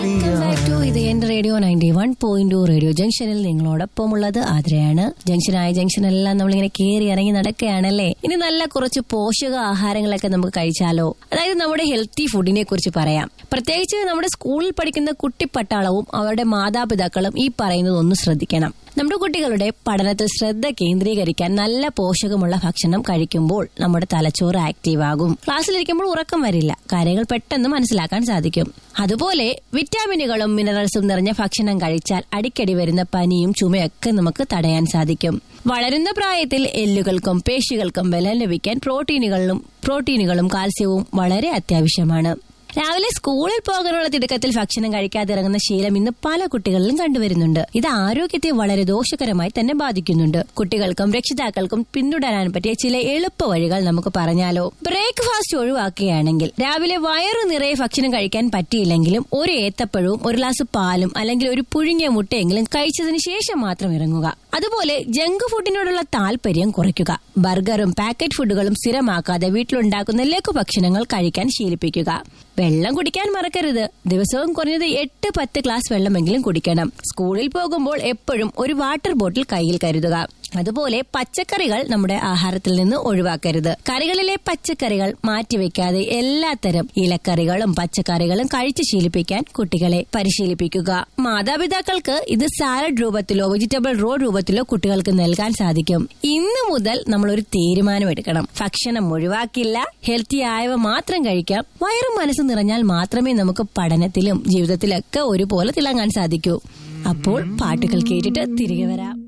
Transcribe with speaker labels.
Speaker 1: back to ഇത് എന്റെ radio ninety one point radio ജംഗ്ഷനിൽ നിങ്ങളോടൊപ്പം ഉള്ളത് ആതിരയാണ് ജംഗ്ഷനായ ജംഗ്ഷനെല്ലാം നമ്മളിങ്ങനെ കയറി ഇറങ്ങി നടക്കുകയാണല്ലേ ഇനി നല്ല കുറച്ച് പോഷക ആഹാരങ്ങളൊക്കെ നമുക്ക് കഴിച്ചാലോ അതായത് നമ്മുടെ ഹെൽത്തി ഫുഡിനെ കുറിച്ച് പറയാം പ്രത്യേകിച്ച് നമ്മുടെ സ്കൂളിൽ പഠിക്കുന്ന കുട്ടിപ്പട്ടാളവും അവരുടെ മാതാപിതാക്കളും ഈ പറയുന്നത് ഒന്ന് ശ്രദ്ധിക്കണം നമ്മുടെ കുട്ടികളുടെ പഠനത്തിൽ ശ്രദ്ധ കേന്ദ്രീകരിക്കാൻ നല്ല പോഷകമുള്ള ഭക്ഷണം കഴിക്കുമ്പോൾ നമ്മുടെ തലച്ചോറ് ആക്റ്റീവ് ആകും ക്ലാസ്സിലിരിക്കുമ്പോൾ ഉറക്കം വരില്ല കാര്യങ്ങൾ പെട്ടെന്ന് മനസ്സിലാക്കാൻ സാധിക്കും അതുപോലെ വിറ്റാമിനുകളും മിനറൽസും നിറഞ്ഞ ഭക്ഷണം കഴിച്ചാൽ അടിക്കടി വരുന്ന പനിയും ചുമയൊക്കെ നമുക്ക് തടയാൻ സാധിക്കും വളരുന്ന പ്രായത്തിൽ എല്ലുകൾക്കും പേശികൾക്കും ബലം ലഭിക്കാൻ പ്രോട്ടീനുകളും പ്രോട്ടീനുകളും കാൽസ്യവും വളരെ അത്യാവശ്യമാണ് രാവിലെ സ്കൂളിൽ പോകാനുള്ള തിടുക്കത്തിൽ ഭക്ഷണം കഴിക്കാതെ ഇറങ്ങുന്ന ശീലം ഇന്ന് പല കുട്ടികളിലും കണ്ടുവരുന്നുണ്ട് ഇത് ആരോഗ്യത്തെ വളരെ ദോഷകരമായി തന്നെ ബാധിക്കുന്നുണ്ട് കുട്ടികൾക്കും രക്ഷിതാക്കൾക്കും പിന്തുടരാൻ പറ്റിയ ചില എളുപ്പ വഴികൾ നമുക്ക് പറഞ്ഞാലോ ബ്രേക്ക്ഫാസ്റ്റ് ഒഴിവാക്കുകയാണെങ്കിൽ രാവിലെ വയറു നിറയെ ഭക്ഷണം കഴിക്കാൻ പറ്റിയില്ലെങ്കിലും ഒരു ഏത്തപ്പഴവും ഒരു ഗ്ലാസ് പാലും അല്ലെങ്കിൽ ഒരു പുഴുങ്ങിയ മുട്ടയെങ്കിലും കഴിച്ചതിന് ശേഷം മാത്രം ഇറങ്ങുക അതുപോലെ ജങ്ക് ഫുഡിനോടുള്ള താല്പര്യം കുറയ്ക്കുക ബർഗറും പാക്കറ്റ് ഫുഡുകളും സ്ഥിരമാക്കാതെ വീട്ടിലുണ്ടാക്കുന്ന ലഘുഭക്ഷണങ്ങൾ കഴിക്കാൻ ശീലിപ്പിക്കുക വെള്ളം കുടിക്കാൻ മറക്കരുത് ദിവസവും കുറഞ്ഞത് എട്ട് പത്ത് ഗ്ലാസ് വെള്ളമെങ്കിലും കുടിക്കണം സ്കൂളിൽ പോകുമ്പോൾ എപ്പോഴും ഒരു വാട്ടർ ബോട്ടിൽ കയ്യിൽ കരുതുക അതുപോലെ പച്ചക്കറികൾ നമ്മുടെ ആഹാരത്തിൽ നിന്ന് ഒഴിവാക്കരുത് കറികളിലെ പച്ചക്കറികൾ മാറ്റിവെക്കാതെ എല്ലാത്തരം ഇലക്കറികളും പച്ചക്കറികളും കഴിച്ച് ശീലിപ്പിക്കാൻ കുട്ടികളെ പരിശീലിപ്പിക്കുക മാതാപിതാക്കൾക്ക് ഇത് സാലഡ് രൂപത്തിലോ വെജിറ്റബിൾ റോ രൂപത്തിലോ കുട്ടികൾക്ക് നൽകാൻ സാധിക്കും ഇന്ന് മുതൽ നമ്മൾ ഒരു തീരുമാനമെടുക്കണം ഭക്ഷണം ഒഴിവാക്കില്ല ഹെൽത്തി ആയവ മാത്രം കഴിക്കാം വയറും മനസ്സും നിറഞ്ഞാൽ മാത്രമേ നമുക്ക് പഠനത്തിലും ജീവിതത്തിലൊക്കെ ഒരുപോലെ തിളങ്ങാൻ സാധിക്കൂ അപ്പോൾ പാട്ടുകൾ കേട്ടിട്ട് തിരികെ വരാം